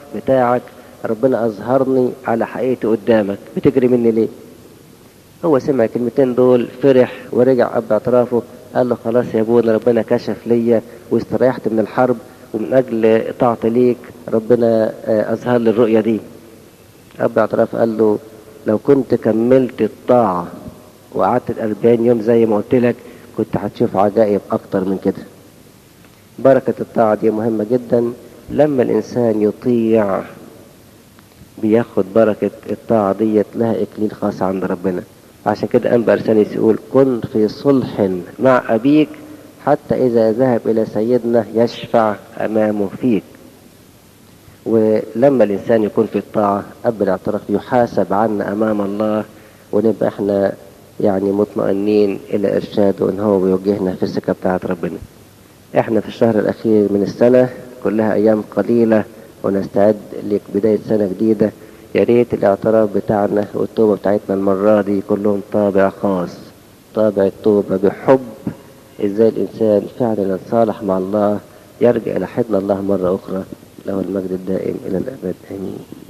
بتاعك ربنا أظهرني على حقيقتي قدامك بتجري مني ليه هو سمع الكلمتين دول فرح ورجع أب اعترافه قال له خلاص يا ابونا ربنا كشف ليا واستريحت من الحرب ومن أجل طاعتي ليك ربنا أظهر لي الرؤية دي أب اعتراف قال له لو كنت كملت الطاعة وقعدت الأربعين يوم زي ما قلت لك كنت هتشوف عجائب أكتر من كده بركة الطاعة دي مهمة جدا لما الإنسان يطيع بياخد بركة الطاعة ديت لها إكليل خاص عند ربنا عشان كده أنبا أرسانيس يقول كن في صلح مع أبيك حتى إذا ذهب إلى سيدنا يشفع أمامه فيك ولما الإنسان يكون في الطاعة أب الاعتراف يحاسب عنا أمام الله ونبقى احنا يعني مطمئنين إلى إرشاده إن هو بيوجهنا في السكة بتاعت ربنا احنا في الشهر الأخير من السنة كلها أيام قليلة ونستعد لبداية سنة جديدة يا ريت الاعتراف بتاعنا والتوبة بتاعتنا المرة دي كلهم طابع خاص طابع التوبة بحب ازاي الإنسان فعلا يتصالح مع الله يرجع إلى حضن الله مرة أخرى له المجد الدائم إلى الأبد آمين